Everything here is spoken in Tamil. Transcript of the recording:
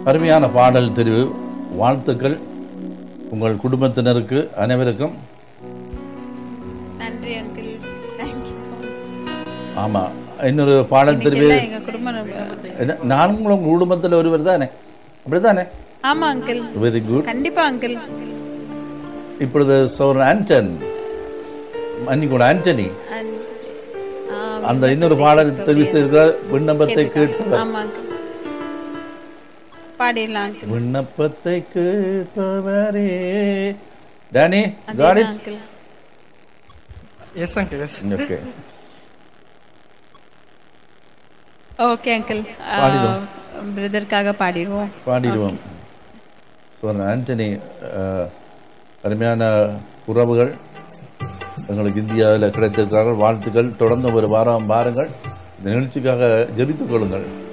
அருமையான பாடல் தெரிவு வாழ்த்துக்கள் உங்கள் குடும்பத்தினருக்கு அனைவருக்கும் நன்றி அங்கிள் தேங்க்யூ ஸோ மச் ஆமா இன்னொரு பாடல் தெரிவு இதெல்லாம் எங்க குடும்பம் ரொம்ப- என்ன, நானும் உங்க குடும்பத்தில் ஒருவர் தானே அப்படித்தானே ஆமா அங்கிள் வெரி குட் கண்டிப்பா அங்கிள் இப்பொழுது சோர் ஆண்டன் அன்னிக்கூட ஆண்டனி அண்ட் அந்த இன்னொரு பாடல் தெரிவு செய்திருக்கிறார் விண்ணப்பத்தை கேட்பவர் ஆமா அங்கிள் பாடிடலாம் அங்கிள் விண்ணப்பத்தை கேட்பவரே Danny got it uncle yes uncle yes okay okay uncle பாடிடுவோம். பிரதருக்காக பாடிடுவோம் பாடிடுவோம் ஸோ ஆண்டனி அஹ், அருமையான உறவுகள் எங்களுக்கு இந்தியாவில் கிடைத்திருக்கிறார்கள் வாழ்த்துக்கள் தொடர்ந்து ஒரு வாரம் வாருங்கள் இந்த நிகழ்ச்சிக்காக ஜெபித்துக் கொள்ளுங்கள்